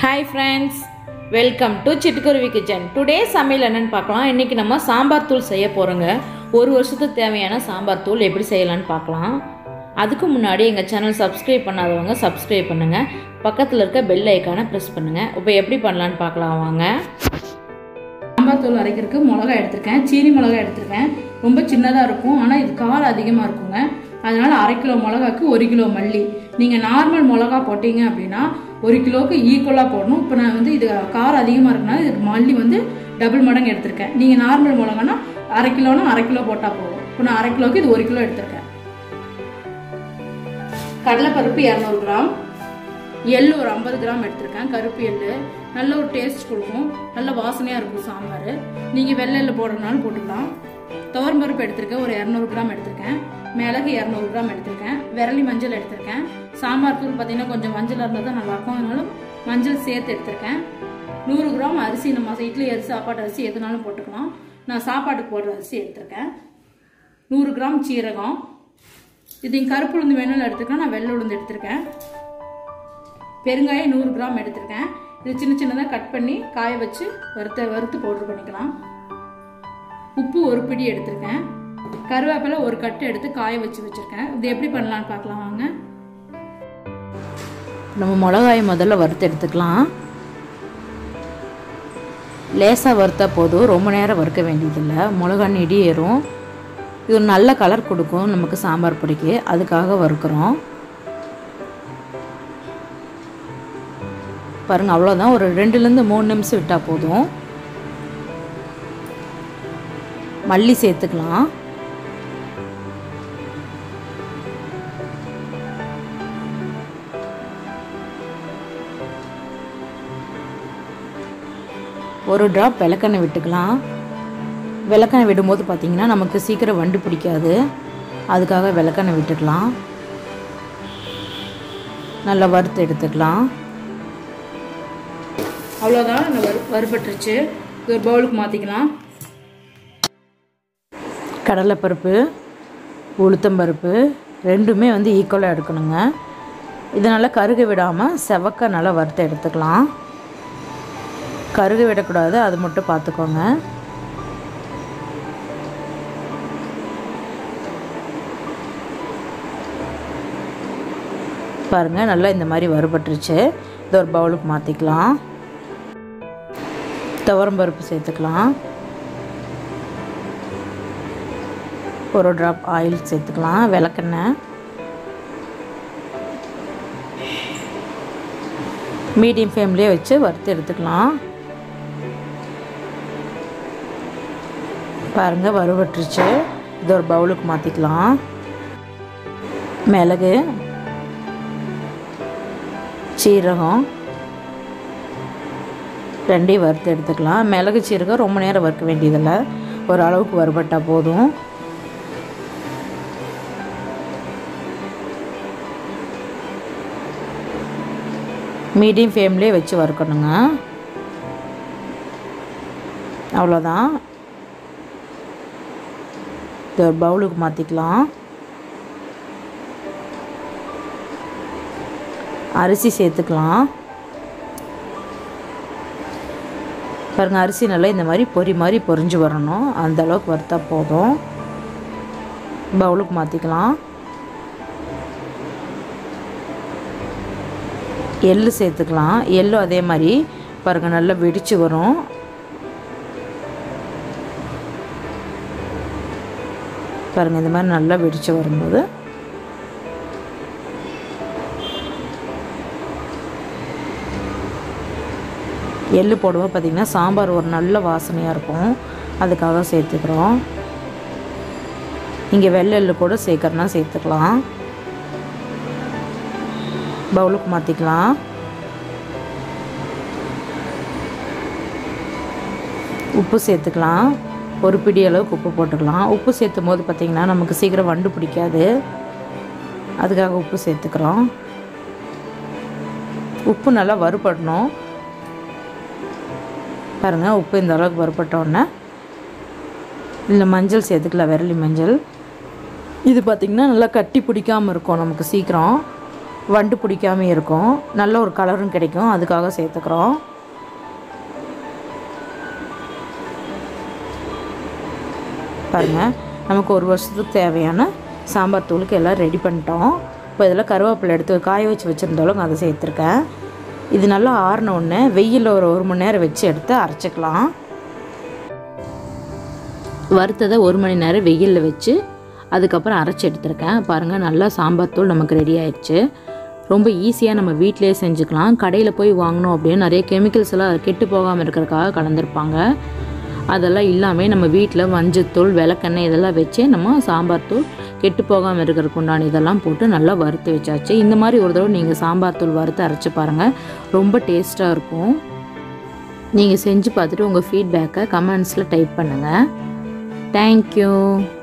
hi friends welcome to Chittukuruvi kitchen today சமையல் என்னன்னு பார்க்கலாம் இன்றைக்கி நம்ம சாம்பார் தூள் செய்ய போகிறோங்க ஒரு வருஷத்துக்கு தேவையான சாம்பார் தூள் எப்படி செய்யலான்னு பார்க்கலாம் அதுக்கு முன்னாடி எங்கள் சேனல் சப்ஸ்கிரைப் பண்ணாதவங்க சப்ஸ்கிரைப் பண்ணுங்கள் பக்கத்தில் இருக்க பெல் ஐக்கானை ப்ரெஸ் பண்ணுங்கள் இப்போ எப்படி பண்ணலான்னு பார்க்கலாம் வாங்க சாம்பார் தூள் அரைக்கிறதுக்கு மிளகா எடுத்திருக்கேன் சீனி மிளகா எடுத்திருக்கேன் ரொம்ப சின்னதாக இருக்கும் ஆனால் இது காரம் அதிகமாக இருக்குங்க அதனால அரை கிலோ மிளகாக்கு ஒரு கிலோ மல்லி நீங்கள் நார்மல் மிளகா போட்டீங்க அப்படின்னா ஒரு கிலோவுக்கு ஈக்குவலாக போடணும் இப்போ நான் வந்து இது காரம் அதிகமாக இருக்குனால இதுக்கு மல்லி வந்து டபுள் மடங்கு எடுத்திருக்கேன் நீங்கள் நார்மல் மிளகானா அரை கிலோனா அரை கிலோ போட்டால் போதும் இப்போ நான் அரை கிலோவுக்கு இது ஒரு கிலோ எடுத்திருக்கேன் கடலைப்பருப்பு இரநூறு கிராம் எள்ளு ஒரு ஐம்பது கிராம் எடுத்திருக்கேன் கருப்பு எள்ளு நல்ல ஒரு டேஸ்ட் கொடுக்கும் நல்ல வாசனையாக இருக்கும் சாம்பார் நீங்கள் வெள்ளை எள்ளு போடுறதுனாலும் போட்டுக்கலாம் துவரம் பருப்பு எடுத்திருக்கேன் ஒரு இரநூறு கிராம் எடுத்திருக்கேன் மிளகு இரநூறு கிராம் எடுத்திருக்கேன் விரலி மஞ்சள் எடுத்திருக்கேன் சாம்பார் தூள் பார்த்தீங்கன்னா கொஞ்சம் மஞ்சள் இருந்தால் தான் நல்லாயிருக்கும் அதனால மஞ்சள் சேர்த்து எடுத்திருக்கேன் நூறு கிராம் அரிசி நம்ம இட்லி அரிசி சாப்பாட்டு அரிசி எதுனாலும் போட்டுக்கலாம் நான் சாப்பாட்டுக்கு போடுற அரிசி எடுத்திருக்கேன் நூறு கிராம் சீரகம் இது கருப்பு உளுந்து வேணும்னு எடுத்துக்கலாம் நான் வெள்ளை உளுந்து எடுத்திருக்கேன் பெருங்காயம் நூறு கிராம் எடுத்திருக்கேன் இது சின்ன சின்னதாக கட் பண்ணி காய வச்சு வறுத்த வறுத்து பவுடர் பண்ணிக்கலாம் உப்பு ஒரு பிடி எடுத்திருக்கேன் கருவேப்பிலை ஒரு கட்டு எடுத்து காய வச்சு வச்சுருக்கேன் இது எப்படி பண்ணலான்னு பார்க்கலாம் வாங்க நம்ம மிளகாயை முதல்ல வறுத்து எடுத்துக்கலாம் லேசாக வறுத்தா போதும் ரொம்ப நேரம் வறுக்க வேண்டியதில்லை மிளகா நெடி ஏறும் இது ஒரு நல்ல கலர் கொடுக்கும் நமக்கு சாம்பார் பொடிக்கு அதுக்காக வறுக்கிறோம் பாருங்கள் அவ்வளோதான் ஒரு ரெண்டுலேருந்து மூணு நிமிஷம் விட்டால் போதும் மல்லி சேர்த்துக்கலாம் ஒரு ட்ராப் விளக்கெண்ணெய் விட்டுக்கலாம் விளக்கெண்ணெய் விடும்போது பார்த்திங்கன்னா நமக்கு சீக்கிரம் வண்டு பிடிக்காது அதுக்காக விளக்கெண்ணெய் விட்டுக்கலாம் நல்லா வறுத்து எடுத்துக்கலாம் அவ்வளோதான் இந்த வறு வறுபட்டுருச்சு இது ஒரு பவுலுக்கு மாற்றிக்கலாம் கடலைப்பருப்பு உளுத்தம்பருப்பு ரெண்டுமே வந்து ஈக்குவலாக எடுக்கணுங்க இதனால் கருக விடாமல் செவக்க நல்லா வறுத்து எடுத்துக்கலாம் கருக விடக்கூடாது அது மட்டும் பார்த்துக்கோங்க பாருங்கள் நல்லா இந்த மாதிரி வறுபட்டுருச்சு இது ஒரு பவுலுக்கு மாற்றிக்கலாம் துவரம்பருப்பு சேர்த்துக்கலாம் ஒரு ட்ராப் ஆயில் சேர்த்துக்கலாம் விளக்கெண்ணெய் மீடியம் ஃப்ளேம்லேயே வச்சு வறுத்து எடுத்துக்கலாம் பாருங்கள் வறுபட்டுருச்சு இது ஒரு பவுலுக்கு மாற்றிக்கலாம் மிளகு சீரகம் ரெண்டையும் வறுத்து எடுத்துக்கலாம் மிளகு சீரகம் ரொம்ப நேரம் வறுக்க வேண்டியதில்லை ஒரு அளவுக்கு வறுபட்டால் போதும் மீடியம் ஃப்ளேம்லேயே வச்சு வறுக்கணுங்க அவ்வளோதான் இது ஒரு பவுலுக்கு மாற்றிக்கலாம் அரிசி சேர்த்துக்கலாம் பாருங்கள் அரிசி நல்லா இந்த மாதிரி பொரி மாதிரி பொரிஞ்சு வரணும் அந்த அளவுக்கு வறுத்தா போதும் பவுலுக்கு மாற்றிக்கலாம் எள்ளு சேர்த்துக்கலாம் எள்ளும் அதே மாதிரி பாருங்கள் நல்லா வெடித்து வரும் பாருங்கள் இந்த மாதிரி நல்லா வெடித்து வரும்போது எள்ளு போடுவோம் பார்த்திங்கன்னா சாம்பார் ஒரு நல்ல வாசனையாக இருக்கும் அதுக்காக சேர்த்துக்கிறோம் இங்கே வெள்ளை எள்ளு கூட சேர்க்கறனா சேர்த்துக்கலாம் பவுலுக்கு மாற்றிக்கலாம் உப்பு சேர்த்துக்கலாம் ஒரு பிடி அளவுக்கு உப்பு போட்டுக்கலாம் உப்பு சேர்த்தும் போது பார்த்திங்கன்னா நமக்கு சீக்கிரம் வண்டு பிடிக்காது அதுக்காக உப்பு சேர்த்துக்கிறோம் உப்பு நல்லா வறுபடணும் பாருங்கள் உப்பு இந்த அளவுக்கு வறுபட்டோடனே இல்லை மஞ்சள் சேர்த்துக்கலாம் விரலி மஞ்சள் இது பார்த்திங்கன்னா நல்லா கட்டி பிடிக்காமல் இருக்கும் நமக்கு சீக்கிரம் வண்டு பிடிக்காம இருக்கும் நல்ல ஒரு கலரும் கிடைக்கும் அதுக்காக சேர்த்துக்கிறோம் பாருங்கள் நமக்கு ஒரு வருஷத்துக்கு தேவையான சாம்பார் தூளுக்கு எல்லாம் ரெடி பண்ணிட்டோம் இப்போ இதில் கருவேப்பிலை எடுத்து காய வச்சு வச்சுருந்தாலும் அதை சேர்த்துருக்கேன் இது நல்லா ஆறின உடனே வெயிலில் ஒரு ஒரு மணி நேரம் வச்சு எடுத்து அரைச்சிக்கலாம் வறுத்ததை ஒரு மணி நேரம் வெயிலில் வச்சு அதுக்கப்புறம் அரைச்சி எடுத்திருக்கேன் பாருங்கள் நல்லா சாம்பார் தூள் நமக்கு ரெடி ஆயிடுச்சு ரொம்ப ஈஸியாக நம்ம வீட்டிலேயே செஞ்சுக்கலாம் கடையில் போய் வாங்கினோம் அப்படின்னு நிறைய கெமிக்கல்ஸ் எல்லாம் கெட்டு போகாமல் இருக்கிறதுக்காக கலந்துருப்பாங்க அதெல்லாம் இல்லாமல் நம்ம வீட்டில் மஞ்சத்தூள் விளக்கெண்ணெய் இதெல்லாம் வச்சு நம்ம சாம்பார் தூள் கெட்டு போகாமல் இருக்கிறதுக்கு உண்டான இதெல்லாம் போட்டு நல்லா வறுத்து வச்சாச்சு இந்த மாதிரி ஒரு தடவை நீங்கள் சாம்பார் தூள் வறுத்து அரைச்சி பாருங்கள் ரொம்ப டேஸ்ட்டாக இருக்கும் நீங்கள் செஞ்சு பார்த்துட்டு உங்கள் ஃபீட்பேக்கை கமெண்ட்ஸில் டைப் பண்ணுங்கள் தேங்க்யூ